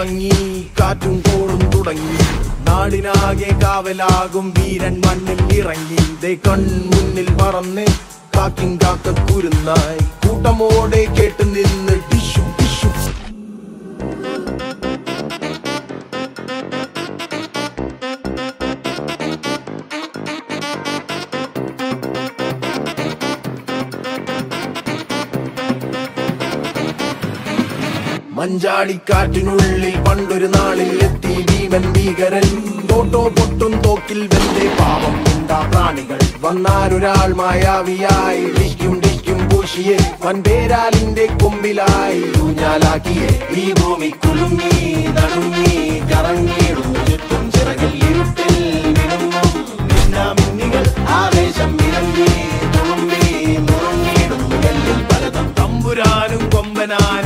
തുടങ്ങി കാറ്റും കോളും തുടങ്ങി നാടിനാകെ കാവലാകും വീരൻ മണ്ണിൽ ഇറങ്ങി ദേ കൺമുന്നിൽ പറന്ന് കാക്കിൻ കാക്ക കുരുന്നായി കൂട്ടമോടെ കേട്ട് നിന്ന് ടിഷു ടിഷു മഞ്ചാടിക്കാറ്റിനുള്ളിൽ പണ്ടൊരു നാളിൽ എത്തി ഭീമൻ ഭീകരൻ തോട്ടോ പൊട്ടും തോക്കിൽ വെന്തേ പാവം എന്താ പ്രാണികൾ വന്നാലൊരാൾ മായാവിയായി ഡിക്കും ഡിക്കും പൂശിയെ വൻപേരാലിന്റെ കൊമ്പിലായി ഊഞ്ഞാലാക്കിയെ ഈ ഭൂമി കുലുങ്ങി നടുങ്ങി കറങ്ങിയിടുന്നു ചുറ്റും ചിറകിൽ ഇരുട്ടിൽ വിടുങ്ങും മിന്നാമിന്നികൾ ആവേശം വിരങ്ങി തുളുമ്പി നുറുങ്ങിയിടുന്നു എല്ലിൽ പലതും തമ്പുരാനും കൊമ്പനായി